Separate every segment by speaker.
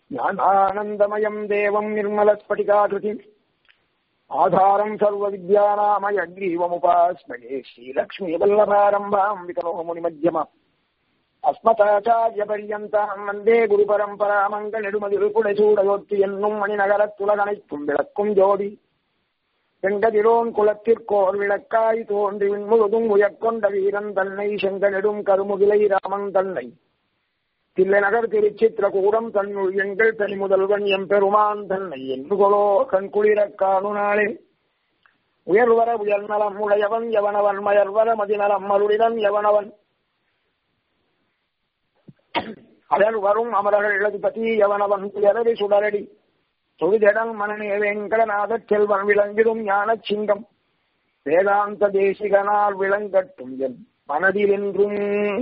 Speaker 1: ஞானானந்தமயம் தேவம் நிர்மலஸ்பட்டிகாகிருதிம் ஆதாரம் சர்வவித்யானாமயக்ரீவமுபாஸ்மயே ஸ்ரீலக்ஷ்மி வல்லபாரம்பாம் விகனோ முனிமத்தியமாம் அஸ்மதாச்சாரியபரியந்தாம் வந்தே குரு பரம்பரா மங்க நெடுமதிருப்புடை சூடயோத்தி என்னும் மணிநகரத்துலகனைக்கும் விளக்கும் ஜோதி செங்கதிரோன் குலத்திற்கோர் விளக்காய் தோன்றி முழுதும் உயர்கொண்ட வீரன் தன்னை செங்கனெடும் கருமுகிலை ராமன் தன்னை தில்லைநகர் திருச்சித்திரகூடம் தன்னுள் எங்கள் தனி முதல்வன் எம்பெருமான் தன்னை என்று கொலோ கண்குளிரக் காணு நாளே உயர்வர உயர்நலம் உடையவன் எவனவன் மயர்வர மதிநலம் மருளிடன் எவனவன் அயல் வரும் அமரர்கள் எழுதுபதி எவனவன் துயரடி சுடரடி தொழுதெடன் மனநே வெங்கடநாத செல்வன் விளங்கிடும் ஞான சிங்கம் வேதாந்த தேசிகனால் விளங்கட்டும் என் மனதில் என்றும்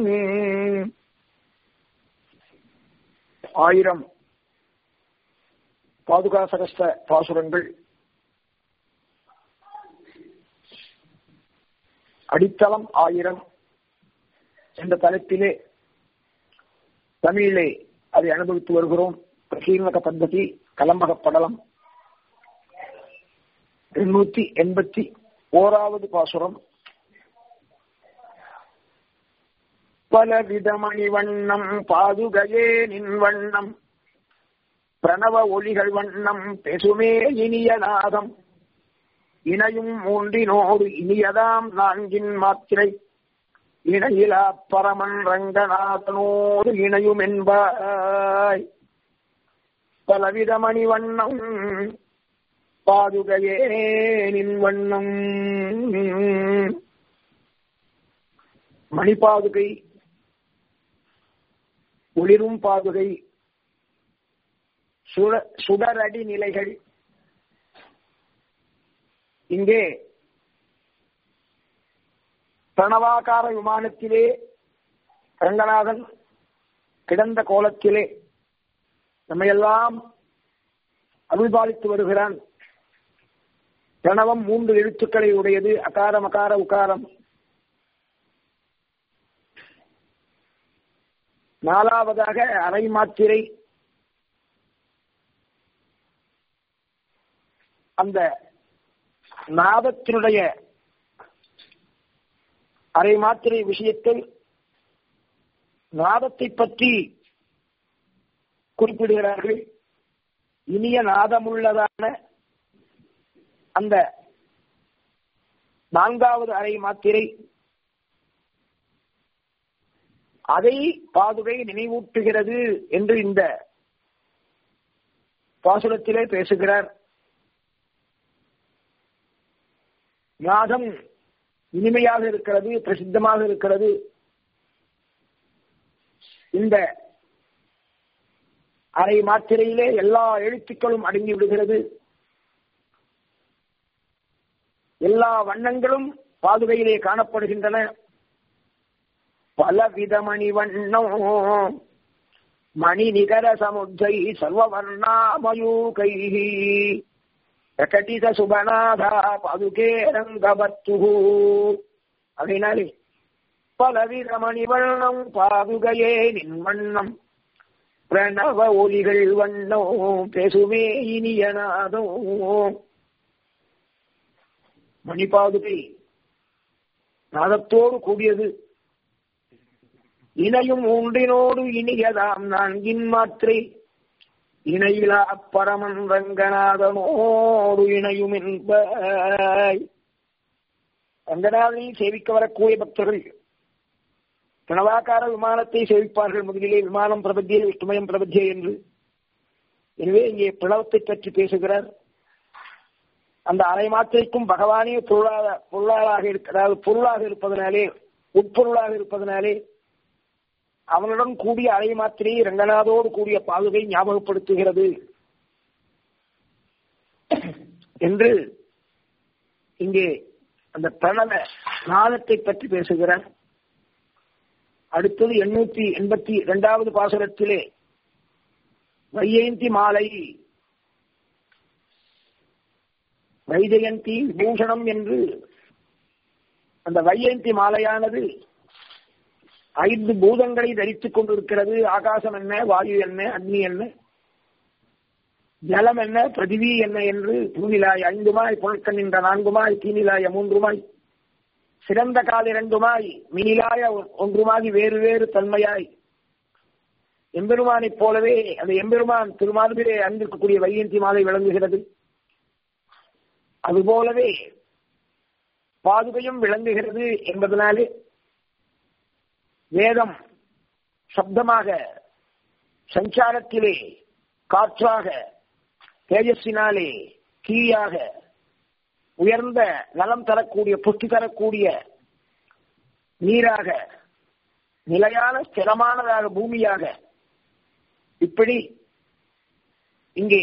Speaker 1: ஆயிரம் பாதுகா சகஸ்த பாசுரங்கள் அடித்தளம் ஆயிரம் என்ற தலைப்பிலே தமிழிலே அதை அனுபவித்து வருகிறோம் பிரகீர்ணக பద్ధதி கலம்பக படலம் எண்ணூத்தி எண்பத்தி ஓராவது பாசுரம் பலவிதமணி வண்ணம் பாதுகையே நின் வண்ணம் பிரணவ ஒளிகள் வண்ணம் பெசுமே இனிய நாதம் இணையும் மூன்றினோடு இனியதாம் நான்கின் மாத்திரை இணையிலா பரமன் ரங்கநாதனோடு இணையும் என்பாய் பலவிதமணி வண்ணம் பாதுகையே நின் வண்ணம் மணிப்பாதுகை ஒளிரும் பாதுகை சுடரடி நிலைகள் இங்கே பிரணவாகார விமானத்திலே ரங்கநாதன் கிடந்த கோலத்திலே நம்மையெல்லாம் அருள்பாலித்து வருகிறான் பிரணவம் மூன்று எழுத்துக்களை உடையது அகாரம் அகார உகாரம் நாலாவதாக அரை மாத்திரை அந்த நாதத்தினுடைய அரை மாத்திரை விஷயத்தில் நாதத்தை பற்றி குறிப்பிடுகிறார்கள் இனிய நாதமுள்ளதான அந்த நான்காவது அறை மாத்திரை அதை பாதுகை நினைவூட்டுகிறது என்று இந்த பாசுரத்திலே பேசுகிறார் நாதம் இனிமையாக இருக்கிறது பிரசித்தமாக இருக்கிறது இந்த அரை மாத்திரையிலே எல்லா எழுத்துக்களும் அடங்கி விடுகிறது எல்லா வண்ணங்களும் பாதுகையிலே காணப்படுகின்றன பலவிதமணி வண்ணம் மணி நிகர சமுஜை சர்வவர்ணாமயூகை பிரகடித சுபநாதா பாதுகே ரங்கபத்து அப்படின்னாலே பலவிதமணி வண்ணம் பாதுகையே நின் வண்ணம் பிரணவ ஒலிகள் வண்ணோ பேசுமே இனியநாதோ மணிபாதுகை நாதத்தோடு கூடியது இணையும் ஒன்றினோடு இனியதாம் நான்கின் மாத்திரை இணையிலா பரமன் ரங்கநாதனோடு இணையும் என்பாய் ரங்கநாதனை சேவிக்க வரக்கூடிய பக்தர்கள் பிரணவாக்கார விமானத்தை சேவிப்பார்கள் முதலிலே விமானம் பிரபத்தியே விஷ்ணுமயம் பிரபத்தியே என்று எனவே இங்கே பிளவத்தை பற்றி பேசுகிறார் அந்த அரை மாத்திரைக்கும் பகவானே பொருளாக பொருளாளாக இருக்க அதாவது பொருளாக இருப்பதனாலே உட்பொருளாக இருப்பதனாலே அவனுடன் கூடிய அரை மாத்திரையை ரங்கநாதோடு கூடிய பாதுகை ஞாபகப்படுத்துகிறது என்று இங்கே அந்த பிரணவ நாதத்தை பற்றி பேசுகிறார் அடுத்தது எண்ணூத்தி எண்பத்தி இரண்டாவது பாசுரத்திலே வையந்தி மாலை வைஜெயந்தி விபூஷணம் என்று அந்த வையந்தி மாலையானது ஐந்து பூதங்களை தரித்துக் கொண்டிருக்கிறது ஆகாசம் என்ன வாயு என்ன அக்னி என்ன ஜலம் என்ன பிரதிவி என்ன என்று பூவிலாய் ஐந்துமாய் பொருட்கள் நின்ற நான்குமாய் தீனிலாய மூன்றுமாய் சிறந்த கால் இரண்டுமாய் மினிலாய ஒன்றுமாகி வேறு வேறு தன்மையாய் எம்பெருமானைப் போலவே அந்த எம்பெருமான் திருமார்பிலே அணிந்திருக்கக்கூடிய வையந்தி மாலை விளங்குகிறது அதுபோலவே பாதுகையும் விளங்குகிறது என்பதனாலே வேதம் சப்தமாக சஞ்சாரத்திலே காற்றாக தேஜஸினாலே கீழாக உயர்ந்த நலம் தரக்கூடிய புஷ்டி தரக்கூடிய நீராக நிலையான ஸ்திரமானதாக பூமியாக இப்படி இங்கே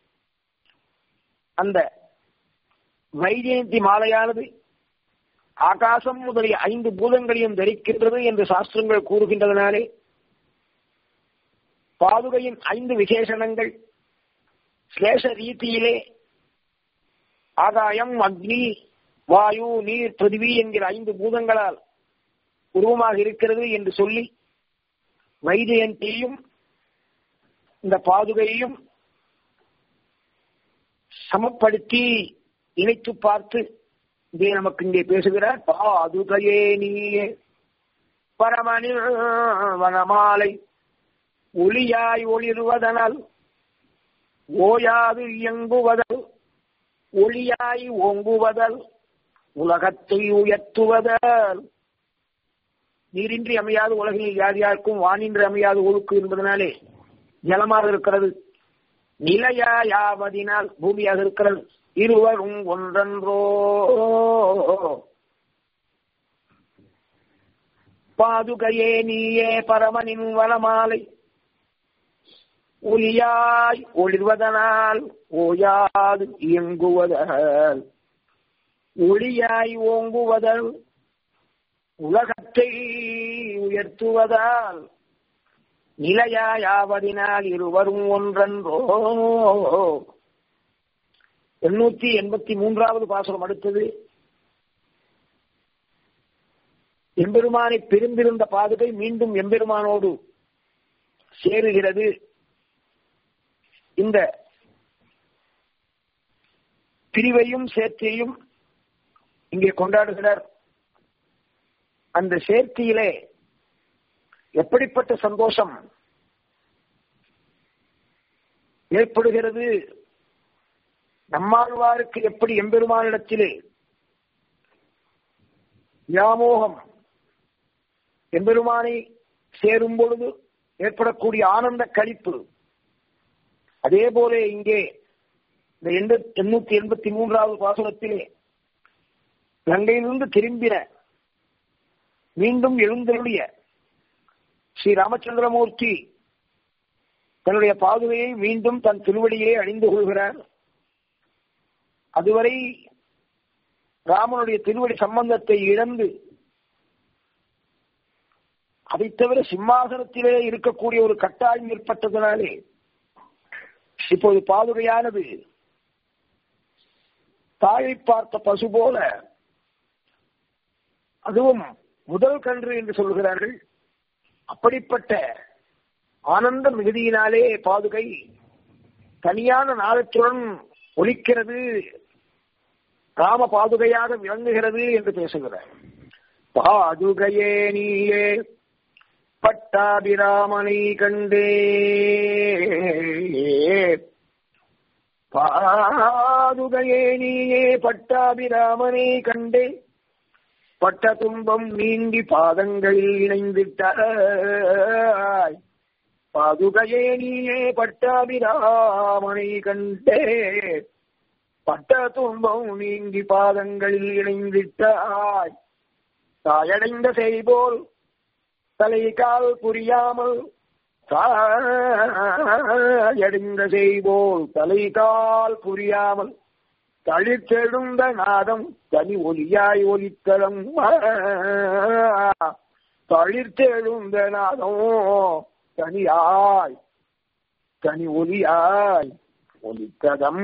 Speaker 1: அந்த வைஜெயந்தி மாலையானது ஆகாசம் முதலிய ஐந்து பூதங்களையும் தரிக்கின்றது என்று சாஸ்திரங்கள் கூறுகின்றதனாலே பாதுகையின் ஐந்து விசேஷணங்கள் சிலேஷ ரீதியிலே ஆகாயம் அக்னி வாயு நீர் பிருதிவி என்கிற ஐந்து பூதங்களால் உருவமாக இருக்கிறது என்று சொல்லி வைஜெயந்தியையும் இந்த பாதுகையையும் சமப்படுத்தி இணைத்து பார்த்து இங்கே நமக்கு இங்கே பேசுகிறார் பாதுகையே நீயே பரமனில் வனமாலை ஒளியாய் ஒளிர்வதனால் ஓயாது இயங்குவதல் ஒளியாய் ஓங்குவதல் உலகத்தை உயர்த்துவதல் நீரின்றி அமையாது உலகில் யார் யாருக்கும் வானின்றி அமையாது ஒழுக்கு என்பதனாலே ஜலமாக இருக்கிறது நிலையாயாவதினால் பூமியாக இருக்கிறது இருவரும் ஒன்றன்றோ பாதுகையே நீயே பரமனின் வனமாலை ஒளியாய் ஒளிர்வதனால் ஓயாது இயங்குவதால் ஒளியாய் ஓங்குவதல் உலகத்தை உயர்த்துவதால் நிலையாயாவதினால் இருவரும் ஒன்றன்றோ எண்ணூத்தி எண்பத்தி மூன்றாவது பாசுரம் அடுத்தது எம்பெருமானை பிரிந்திருந்த பாதுகை மீண்டும் எம்பெருமானோடு சேருகிறது இந்த பிரிவையும் சேர்த்தியையும் இங்கே கொண்டாடுகிறார் அந்த சேர்த்தியிலே எப்படிப்பட்ட சந்தோஷம் ஏற்படுகிறது நம்மாழ்வாருக்கு எப்படி எம்பெருமானிடத்திலே வியாமோகம் எம்பெருமானை சேரும் பொழுது ஏற்படக்கூடிய ஆனந்த கழிப்பு அதே போல இங்கே இந்த எண்ணூத்தி எண்பத்தி மூன்றாவது பாசனத்திலே கங்கையிலிருந்து திரும்பின மீண்டும் எழுந்தருடைய ஸ்ரீ ராமச்சந்திரமூர்த்தி தன்னுடைய பாதுகையை மீண்டும் தன் திருவடியிலே அணிந்து கொள்கிறார் அதுவரை ராமனுடைய திருவடி சம்பந்தத்தை இழந்து அதை தவிர சிம்மாசனத்திலே இருக்கக்கூடிய ஒரு கட்டாயம் ஏற்பட்டதனாலே இப்போது பாதுகையானது தாயை பார்த்த பசு போல அதுவும் முதல் கன்று என்று சொல்கிறார்கள் அப்படிப்பட்ட ஆனந்த மிகுதியினாலே பாதுகை தனியான நாளத்துடன் ஒலிக்கிறது ராம பாதுகையாக விளங்குகிறது என்று பேசுகிறார் பாதுகையே நீயே பட்டாபிராமனை கண்டே பாதுகையே நீயே பட்டாபிராமனை கண்டே பட்ட துன்பம் நீங்கி பாதங்களில் இணைந்திட்டாய் பாதுகையே நீயே பட்டாபிராமனை கண்டே பட்ட துன்பம் நீங்கி பாதங்களில் இணைந்திட்டாய் தாயடைந்த செய்போல் தலை கால் புரியாமல் தாயடைந்த செய்போல் தலை கால் புரியாமல் தழித்தெழுந்த நாதம் தனி ஒலியாய் ஒலித்தலம் தளிர்த்தெழுந்த நாதம் தனியாய் தனி ஒலியாய் ஒலித்ததம்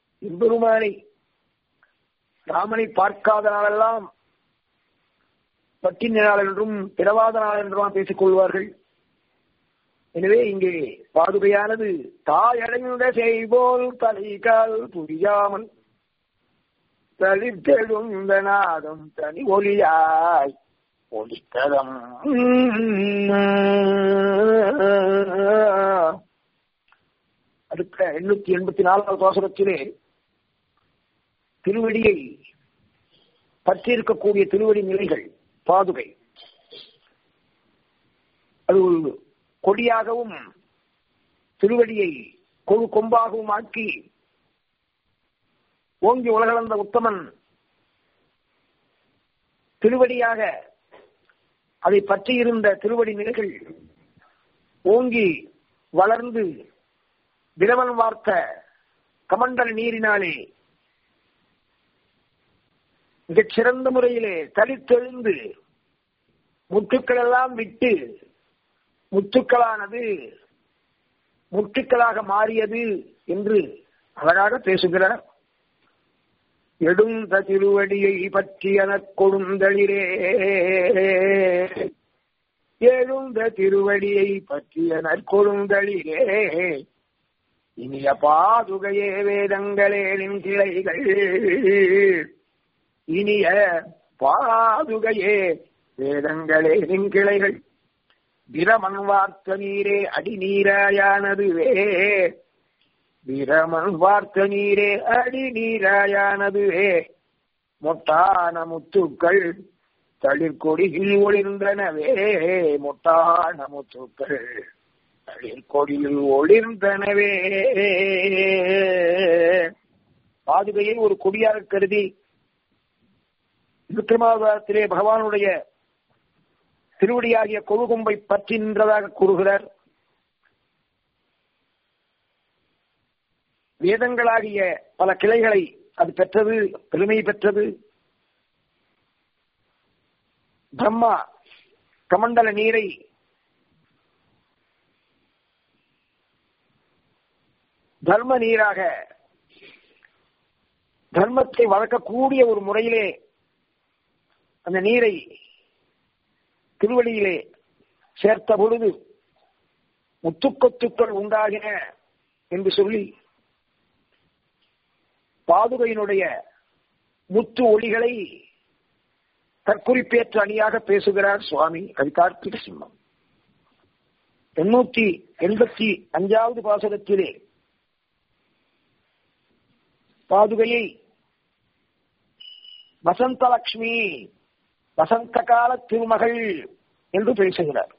Speaker 1: எம்பெருமானை ராமனை பார்க்காத நாளெல்லாம் பட்டின நாள் என்றும் பிறவாத நாள் என்றும் பேசிக் கொள்வார்கள் எனவே இங்கே பாதுகையானது தாயடைந்த செய்போல் தலைகால் புரியாமல் தளிர்த்தெழுந்த நாதம் தனி ஒளியாய் ஒளித்ததம் அடுத்த எண்ணூத்தி எண்பத்தி நாலாவது வாசகத்திலே திருவடியை பற்றியிருக்கக்கூடிய திருவடி நிலைகள் பாதுகை அது ஒரு கொடியாகவும் திருவடியை கொழு கொம்பாகவும் ஆக்கி ஓங்கி உலகளந்த உத்தமன் திருவடியாக அதை பற்றியிருந்த திருவடி நிலைகள் ஓங்கி வளர்ந்து திரவன் வார்த்த கமண்டல நீரினாலே மிகச் சிறந்த முறையிலே தளித்தெழுந்து முற்றுக்கள் எல்லாம் விட்டு முத்துக்களானது முற்றுக்களாக மாறியது என்று அழகாக பேசுகிறார் எடுந்த திருவடியை பற்றியன கொழுந்தளிரே எழுந்த திருவடியை பற்றியன கொழுந்தளிரே இனிய பாதுகையே வேதங்களேனின் கிளைகள் இனிய பாதுகையே வேதங்களே நின் கிளைகள் பிரமன் வார்த்த நீரே அடி நீராயானதுவே பிரமன் வார்த்த நீரே அடி நீராயானதுவே மொட்டான முத்துக்கள் தளிர்கொடியில் ஒளிர்ந்தனவே மொட்டான முத்துக்கள் தளிர்கொடியில் ஒளிர்ந்தனவே பாதுகையை ஒரு கொடியாக கருதி விக்ரமாவதத்திலே பகவானுடைய திருவடியாகிய கொழுகும்பை பற்றி நின்றதாக கூறுகிறார் வேதங்களாகிய பல கிளைகளை அது பெற்றது பெருமை பெற்றது பிரம்மா கமண்டல நீரை தர்ம நீராக தர்மத்தை வளர்க்கக்கூடிய ஒரு முறையிலே அந்த நீரை திருவடியிலே சேர்த்த பொழுது முத்துக்கொத்துக்கள் உண்டாகின என்று சொல்லி பாதுகையினுடைய முத்து ஒளிகளை தற்குறிப்பேற்ற அணியாக பேசுகிறார் சுவாமி கவிகார்த்திக சிம்மம் எண்ணூத்தி எண்பத்தி அஞ்சாவது பாசகத்திலே பாதுகையை வசந்தலட்சுமி வசந்த கால திருமகள் என்று பேசுகிறார்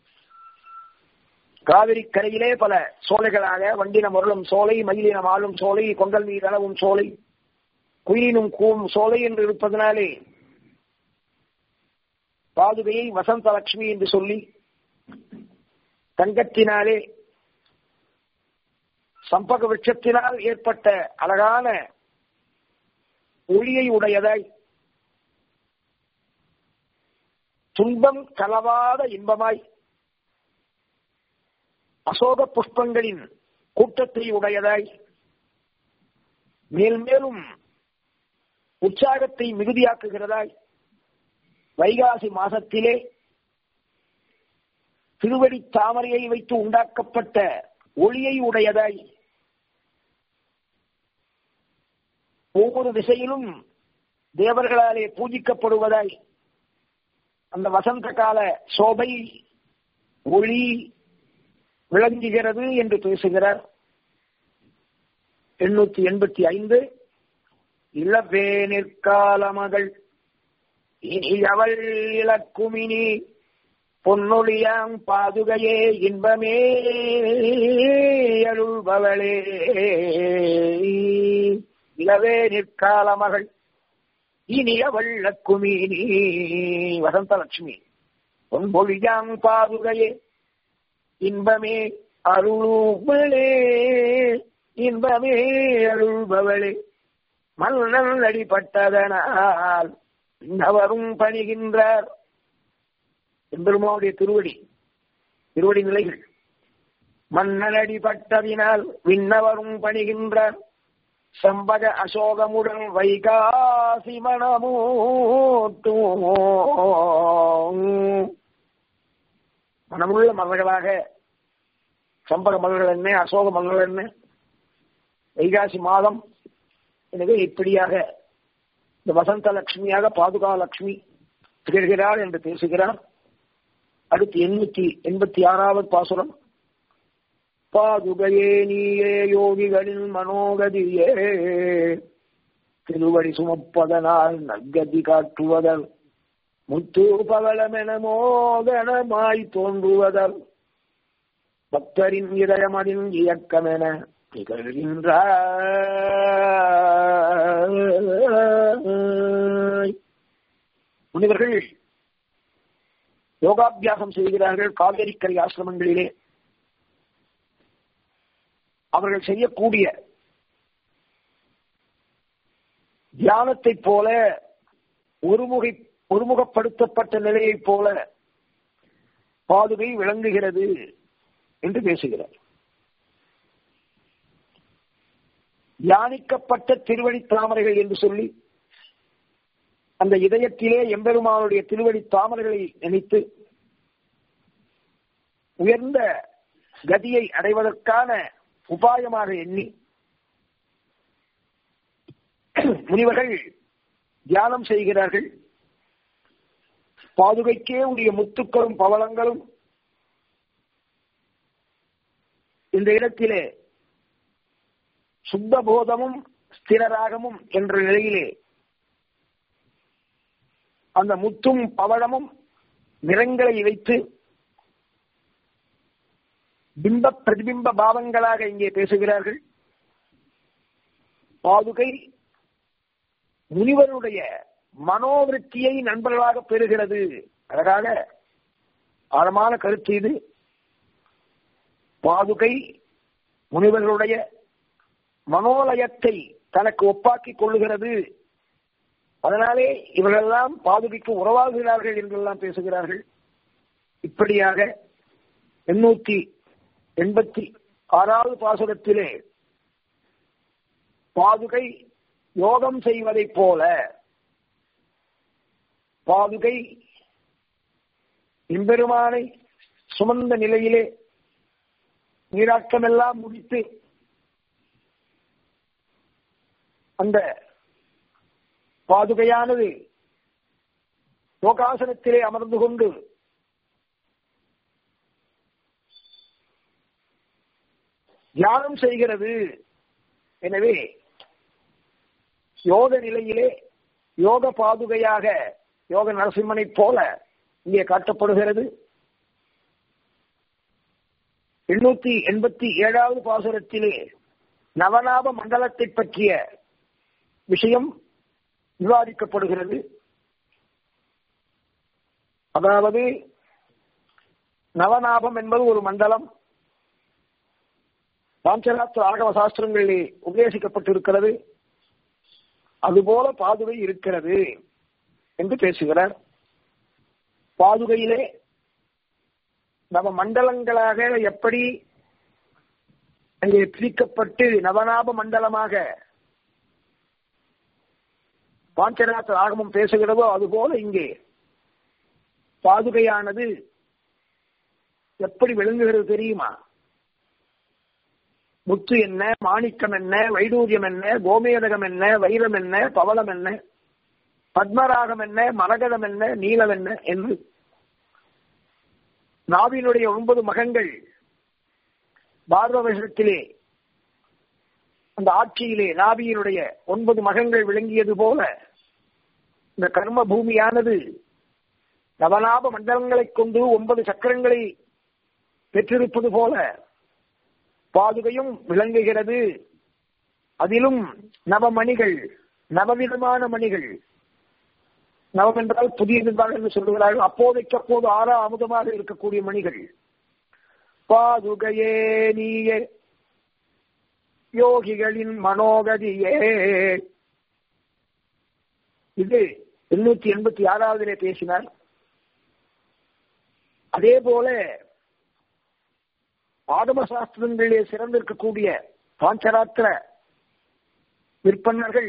Speaker 1: காவிரி கரையிலே பல சோலைகளாக வண்டின முரளும் சோலை மயிலினம் ஆளும் சோலை கொண்டல் நீர் அளவும் சோலை குயிலினும் கூவும் சோலை என்று இருப்பதனாலே பாதுகையை வசந்த லட்சுமி என்று சொல்லி தங்கத்தினாலே சம்பக விருட்சத்தினால் ஏற்பட்ட அழகான ஒளியை உடையதாய் துன்பம் கலவாத இன்பமாய் அசோக புஷ்பங்களின் கூட்டத்தை உடையதாய் மேல் மேலும் உற்சாகத்தை மிகுதியாக்குகிறதாய் வைகாசி மாசத்திலே திருவடி தாமரையை வைத்து உண்டாக்கப்பட்ட ஒளியை உடையதாய் ஒவ்வொரு திசையிலும் தேவர்களாலே பூஜிக்கப்படுவதாய் அந்த வசந்த கால சோபை ஒளி விளங்குகிறது என்று பேசுகிறார் எண்ணூத்தி எண்பத்தி ஐந்து இளவே நிற்கால மகள் இனி அவள் இலக்குமினி பொன்னொழியாம் பாதுகையே இன்பமே அருள்பவளே இளவே நிற்கால மகள் இனிய வள்ளக்குமினி வசந்தலட்சுமி பொன்பொழியாம் பாதுகையே இன்பமே அருள்பவளே இன்பமே அருள்பவளே மன்னன் அடிப்பட்டதனால் இன்னவரும் பணிகின்றார் எம்பெருமாவுடைய திருவடி திருவடி நிலைகள் மன்னன் அடிப்பட்டதினால் விண்ணவரும் பணிகின்றார் செம்பக அசோகமுடன் வைகாசி மனமூட்டும் மனமுள்ள மலர்களாக சம்பக மலர்கள் என்ன அசோக மலர்கள் என்ன வைகாசி மாதம் எனவே இப்படியாக இந்த வசந்த லட்சுமியாக பாதுகா லட்சுமி திகழ்கிறார் என்று பேசுகிறார் அடுத்து எண்ணூத்தி எண்பத்தி ஆறாவது பாசுரம் பாதுகையே நீயே யோகிகளின் மனோகதியே திருவடி சுமப்பதனால் நற்கதி காட்டுவதல் முத்து பவளமென மோகனமாய் தோன்றுவதல் பக்தரின் இதயமதின் இயக்கமென திகழ்கின்றாய் முனிவர்கள் யோகாபியாசம் செய்கிறார்கள் காவேரிக்கரை ஆசிரமங்களிலே அவர்கள் செய்யக்கூடிய தியானத்தைப் போல ஒருமுகை ஒருமுகப்படுத்தப்பட்ட நிலையைப் போல பாதுகை விளங்குகிறது என்று பேசுகிறார் தியானிக்கப்பட்ட திருவடி தாமரைகள் என்று சொல்லி அந்த இதயத்திலே எம்பெருமானுடைய திருவடி தாமரைகளை நினைத்து உயர்ந்த கதியை அடைவதற்கான உபாயமாக எண்ணி முனிவர்கள் தியானம் செய்கிறார்கள் பாதுகைக்கே உரிய முத்துக்களும் பவளங்களும் இந்த இடத்திலே சுத்த போதமும் ஸ்திரராகமும் என்ற நிலையிலே அந்த முத்தும் பவளமும் நிறங்களை வைத்து பிம்ப பிரதிபிம்ப பாவங்களாக இங்கே பேசுகிறார்கள் பாதுகை முனிவருடைய மனோவிருத்தியை நண்பர்களாக பெறுகிறது அழகாக ஆழமான கருத்து இது பாதுகை முனிவர்களுடைய மனோலயத்தை தனக்கு ஒப்பாக்கிக் கொள்ளுகிறது அதனாலே இவர்களெல்லாம் பாதுகைக்கு உறவாகிறார்கள் என்றெல்லாம் பேசுகிறார்கள் இப்படியாக எண்ணூத்தி எண்பத்தி ஆறாவது பாசுரத்திலே பாதுகை யோகம் செய்வதைப் போல பாதுகை எம்பெருமானை சுமந்த நிலையிலே நீராட்டமெல்லாம் முடித்து அந்த பாதுகையானது யோகாசனத்திலே அமர்ந்து கொண்டு தியானம் செய்கிறது எனவே யோக நிலையிலே யோக பாதுகையாக யோக நரசிம்மனை போல இங்கே காட்டப்படுகிறது எண்ணூத்தி எண்பத்தி ஏழாவது பாசுரத்திலே நவநாப மண்டலத்தை பற்றிய விஷயம் விவாதிக்கப்படுகிறது அதாவது நவநாபம் என்பது ஒரு மண்டலம் பாஞ்சராத்திர ஆகவ சாஸ்திரங்களிலே உபதேசிக்கப்பட்டிருக்கிறது அதுபோல பாதுகை இருக்கிறது என்று பேசுகிறார் பாதுகையிலே நவ மண்டலங்களாக எப்படி அங்கே பிரிக்கப்பட்டு நவநாப மண்டலமாக பாஞ்சராத்திர ஆகமம் பேசுகிறதோ அதுபோல இங்கே பாதுகையானது எப்படி விளங்குகிறது தெரியுமா முத்து என்ன மாணிக்கம் என்ன வைடூரியம் என்ன கோமேதகம் என்ன வைரம் என்ன பவளம் என்ன பத்மராகம் என்ன மரகதம் என்ன நீலம் என்ன என்று நாவினுடைய ஒன்பது மகங்கள் பாரதவசத்திலே அந்த ஆட்சியிலே நாபியினுடைய ஒன்பது மகங்கள் விளங்கியது போல இந்த கர்ம பூமியானது நவநாப மண்டலங்களைக் கொண்டு ஒன்பது சக்கரங்களை பெற்றிருப்பது போல பாதுகையும் விளங்குகிறது அதிலும் நவமணிகள் நவவிதமான மணிகள் நவம் என்றால் புதியதுதான் என்று சொல்லுகிறார்கள் அப்போதைக்கு அப்போது ஆறா அமுதமாக இருக்கக்கூடிய மணிகள் பாதுகையே நீயே யோகிகளின் மனோகதியே இது எண்ணூத்தி எண்பத்தி ஆறாவதிலே பேசினார் அதே போல ஆகம சாஸ்திரங்களிலே சிறந்திருக்கக்கூடிய பாஞ்சராத்திர விற்பன்னர்கள்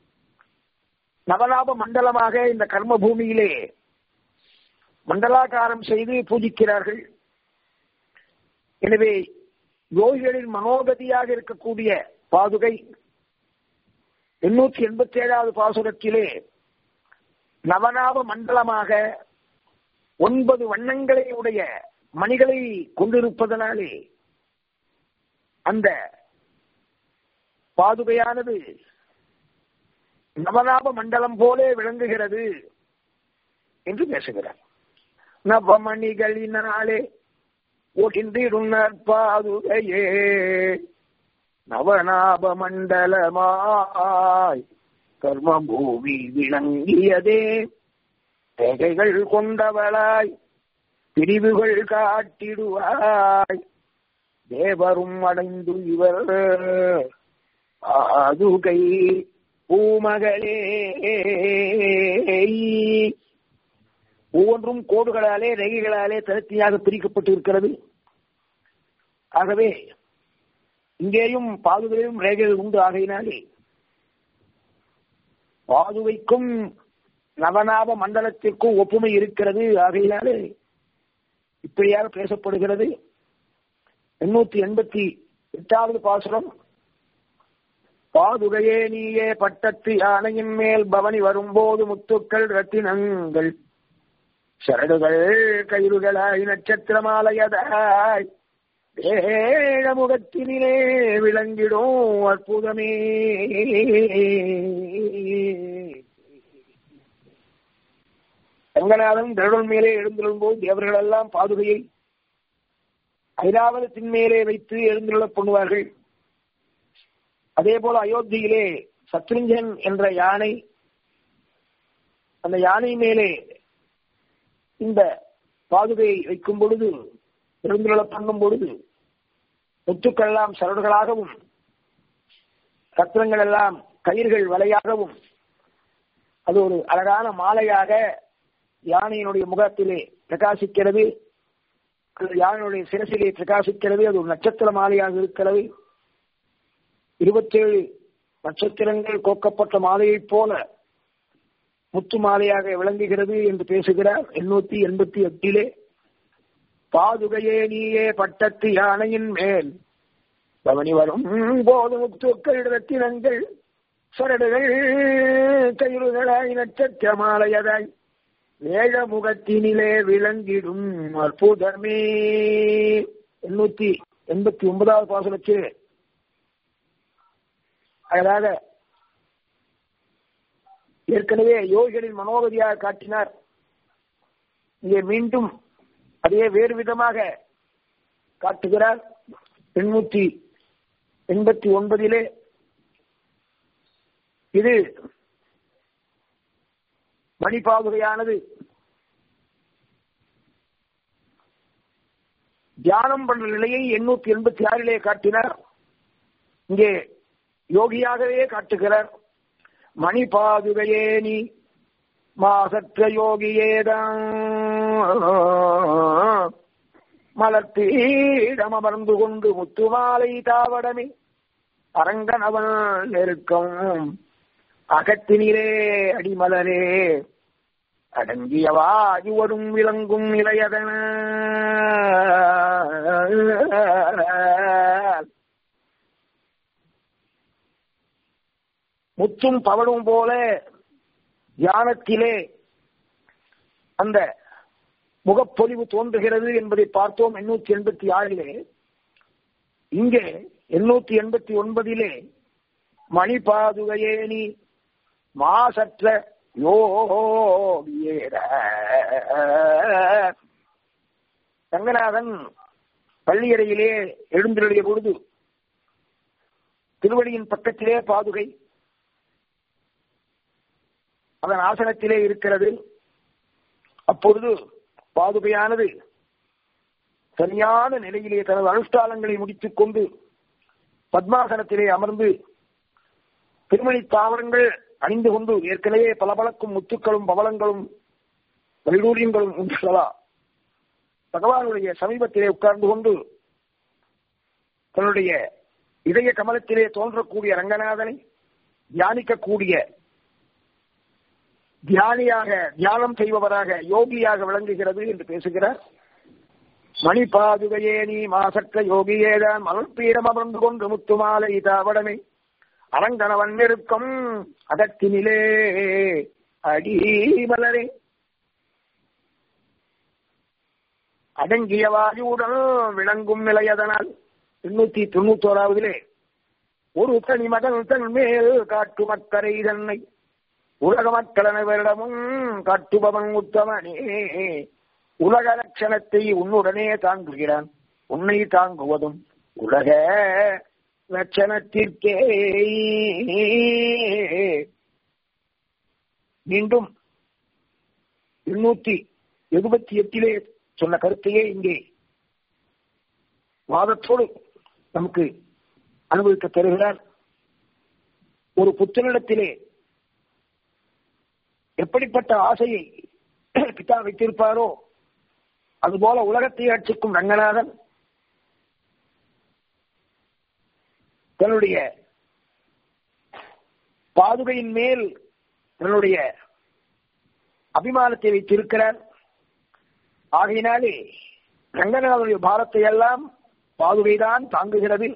Speaker 1: நவலாப மண்டலமாக இந்த கர்ம பூமியிலே மண்டலாகாரம் செய்து பூஜிக்கிறார்கள் எனவே யோகிகளின் மனோகதியாக இருக்கக்கூடிய பாதுகை எண்ணூற்றி எண்பத்தி ஏழாவது பாசுரத்திலே நவநாப மண்டலமாக ஒன்பது வண்ணங்களை உடைய மணிகளை கொண்டிருப்பதனாலே அந்த பாதுகையானது நவநாப மண்டலம் போலே விளங்குகிறது என்று பேசுகிறார் நவமணிகளினாலே ஒடிந்திருந்தார் பாதுகையே நவநாப மண்டலமாய் கர்மபூமி விளங்கியதே தேகைகள் கொண்டவளாய் பிரிவுகள் காட்டிடுவாய் தேவரும் அடைந்து இவர் பாதுகை பூமகளே ஒவ்வொன்றும் கோடுகளாலே ரேகைகளாலே தனித்தனியாக பிரிக்கப்பட்டு இருக்கிறது ஆகவே இங்கேயும் பாதுகையும் ரேகைகள் உண்டு ஆகையினாலே பாதுகைக்கும் நவநாப மண்டலத்திற்கும் ஒப்புமை இருக்கிறது ஆகையினாலே இப்படியாக பேசப்படுகிறது எண்ணூத்தி எண்பத்தி எட்டாவது பாசுரம் பாதுகையே நீயே பட்டத்து யானையின் மேல் பவனி வரும்போது முத்துக்கள் ரத்தினங்கள் சரடுகள் கயிறுகளாய் நட்சத்திரமாலயதாய் ஏழமுகத்தினிலே விளங்கிடும் அற்புதமே ரங்கநாதன் கருடன் மேலே எழுந்திரும்போது தேவர்கள் எல்லாம் பாதுகையை ஐராவதத்தின் மேலே வைத்து எழுந்துள்ள பண்ணுவார்கள் அதே போல அயோத்தியிலே சத்ருஞ்சன் என்ற யானை அந்த யானை மேலே இந்த பாதுகையை வைக்கும் பொழுது எழுந்துள்ள பண்ணும் பொழுது முத்துக்கள் எல்லாம் சரடுகளாகவும் சத்திரங்கள் எல்லாம் கயிர்கள் வலையாகவும் அது ஒரு அழகான மாலையாக யானையினுடைய முகத்திலே பிரகாசிக்கிறது யானையுடைய சிரசிலே பிரகாசிக்கிறது அது ஒரு நட்சத்திர மாலையாக இருக்கிறது இருபத்தேழு நட்சத்திரங்கள் கோக்கப்பட்ட மாலையைப் போல முத்து மாலையாக விளங்குகிறது என்று பேசுகிறார் எண்ணூத்தி எண்பத்தி எட்டிலே பாதுகையே நீயே பட்டத்து யானையின் மேல் பவனி வரும் போது முத்துக்கள் ரத்தினங்கள் சரடுகள் கயிறுகளாய் நட்சத்திர மாலையதாய் வேழமுகத்தினிலே விளங்கிடும் அற்புதமே எண்ணூத்தி எண்பத்தி ஒன்பதாவது பாசனத்தில் அழகாக ஏற்கனவே யோகிகளின் மனோகதியாக காட்டினார் இங்கே மீண்டும் அதே வேறு விதமாக காட்டுகிறார் எண்ணூத்தி எண்பத்தி ஒன்பதிலே இது மணிப்பாதுகையானது தியானம் பண்ற நிலையை எண்ணூத்தி எண்பத்தி ஆறிலே காட்டினார் இங்கே யோகியாகவே காட்டுகிறார் மணி பாதுகையே நீ மாசற்ற யோகியேதான் மலர்த்தீடம் அமர்ந்து கொண்டு முத்துமாலை தாவடமே அரங்கனவன் நெருக்கம் அகத்தினிலே அடிமலரே அடங்கியவா இவரும் விளங்கும் நிலையதன முத்தும் பவனும் போல தியானத்திலே அந்த முகப்பொலிவு தோன்றுகிறது என்பதை பார்த்தோம் எண்ணூத்தி எண்பத்தி ஆறிலே இங்கே எண்ணூத்தி எண்பத்தி ஒன்பதிலே மணிபாதுகையே நீ மாசற்ற யோகியேர ரங்கநாதன் பள்ளியறையிலே எழுந்திருடைய பொழுது திருவடியின் பக்கத்திலே பாதுகை அதன் ஆசனத்திலே இருக்கிறது அப்பொழுது பாதுகையானது சரியான நிலையிலே தனது அனுஷ்டானங்களை முடித்துக் கொண்டு பத்மாசனத்திலே அமர்ந்து திருமணி தாவரங்கள் அணிந்து கொண்டு ஏற்கனவே பளபளக்கும் முத்துக்களும் பவளங்களும் வைடூரியங்களும் உண்டா பகவானுடைய சமீபத்திலே உட்கார்ந்து கொண்டு தன்னுடைய இதய கமலத்திலே தோன்றக்கூடிய ரங்கநாதனை தியானிக்கக்கூடிய தியானியாக தியானம் செய்பவராக யோகியாக விளங்குகிறது என்று பேசுகிறார் மணி பாதுகையே நீ மாசற்ற யோகியேதான் மலர்பீடம் அமர்ந்து கொண்டு முத்துமாலை தாவடமே அரங்கணவன் நெருக்கம் அதத்தினிலே அடி மலரே அடங்கிய வாயுடன் விளங்கும் நிலையதனால் எண்ணூத்தி தொண்ணூத்தோராவதிலே ஒரு தனி மகன் தன் மேல் காட்டு மக்கரை தன்னை உலக மக்கள் அனைவரிடமும் காட்டுபவன் உத்தமனே உலக லட்சணத்தை உன்னுடனே தாங்குகிறான் உன்னை தாங்குவதும் உலக லட்சணத்திற்கே மீண்டும் எண்ணூத்தி எழுபத்தி எட்டிலே சொன்ன கருத்தையே இங்கே வாதத்தோடு நமக்கு அனுபவிக்க தருகிறார் ஒரு புத்தனிடத்திலே எப்படிப்பட்ட ஆசையை பிதா வைத்திருப்பாரோ அதுபோல உலகத்தை ஆட்சிக்கும் ரங்கநாதன் தன்னுடைய பாதுகையின் மேல் தன்னுடைய அபிமானத்தை வைத்திருக்கிறார் ஆகையினாலே ரங்கநாதனுடைய பாரத்தை எல்லாம் பாதுகைதான் தாங்குகிறது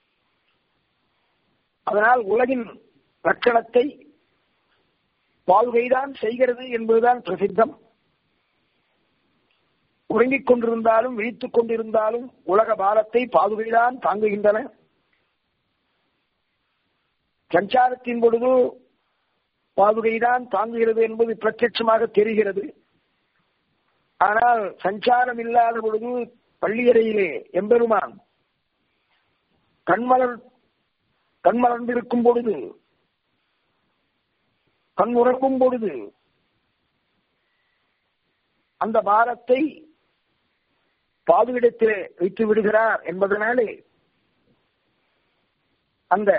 Speaker 1: அதனால் உலகின் லட்சணத்தை பாதுகைதான் செய்கிறது என்பதுதான் பிரசித்தம் உறங்கிக் கொண்டிருந்தாலும் விழித்துக் கொண்டிருந்தாலும் உலக பாரத்தை பாதுகைதான் தாங்குகின்றன சஞ்சாரத்தின் பொழுது பாதுகைதான் தாங்குகிறது என்பது பிரத்யட்சமாக தெரிகிறது ஆனால் சஞ்சாரம் இல்லாத பொழுது பள்ளியறையிலே எம்பெருமான் கண்மலர் கண்மலர்ந்திருக்கும் பொழுது கண் உறங்கும் பொழுது அந்த பாரத்தை பாதுகிடத்திலே வைத்து விடுகிறார் என்பதனாலே அந்த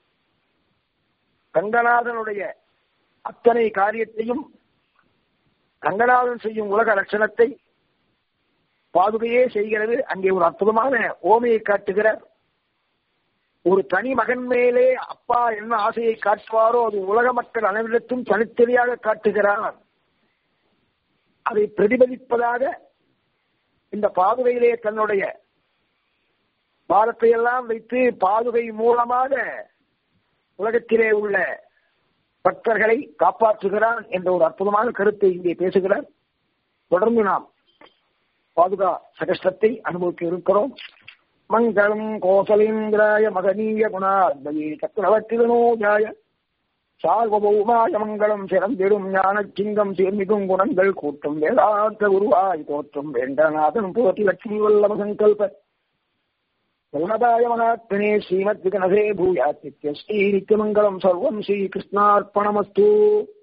Speaker 1: ரங்கநாதனுடைய அத்தனை காரியத்தையும் ரங்கநாதன் செய்யும் உலக லட்சணத்தை பாதுகையே செய்கிறது அங்கே ஒரு அற்புதமான ஓமையை காட்டுகிறார் ஒரு தனி மகன் மேலே அப்பா என்ன ஆசையை காட்டுவாரோ அது உலக மக்கள் அனைவரிடத்தும் தனித்தனியாக காட்டுகிறார் அதை பிரதிபலிப்பதாக இந்த பாதுகையிலே தன்னுடைய பாரத்தை எல்லாம் வைத்து பாதுகை மூலமாக உலகத்திலே உள்ள பக்தர்களை காப்பாற்றுகிறான் என்ற ஒரு அற்புதமான கருத்தை இங்கே பேசுகிறார் தொடர்ந்து நாம் பாதுகா சகஷ்டத்தை அனுபவிக்க இருக்கிறோம் மங்களம் கோசலேந்திராய மகனீய குணாத்மயே சக்கரவர்த்திதனோஜாய சார்வபௌமாய மங்களம் சிறந்திடும் ஞான சிங்கம் சேர்மிகும் குணங்கள் கூட்டும் வேதாந்த குருவாய் தோற்றும் வேண்டநாதன் போட்டி லட்சுமி வல்லம சங்கல்ப வல்லபாய மகாத்மனே ஸ்ரீமத் விகனசே பூயாத் நித்யஸ்ரீ நித்யமங்கலம் சர்வம் ஸ்ரீகிருஷ்ணார்ப்பணமஸ்து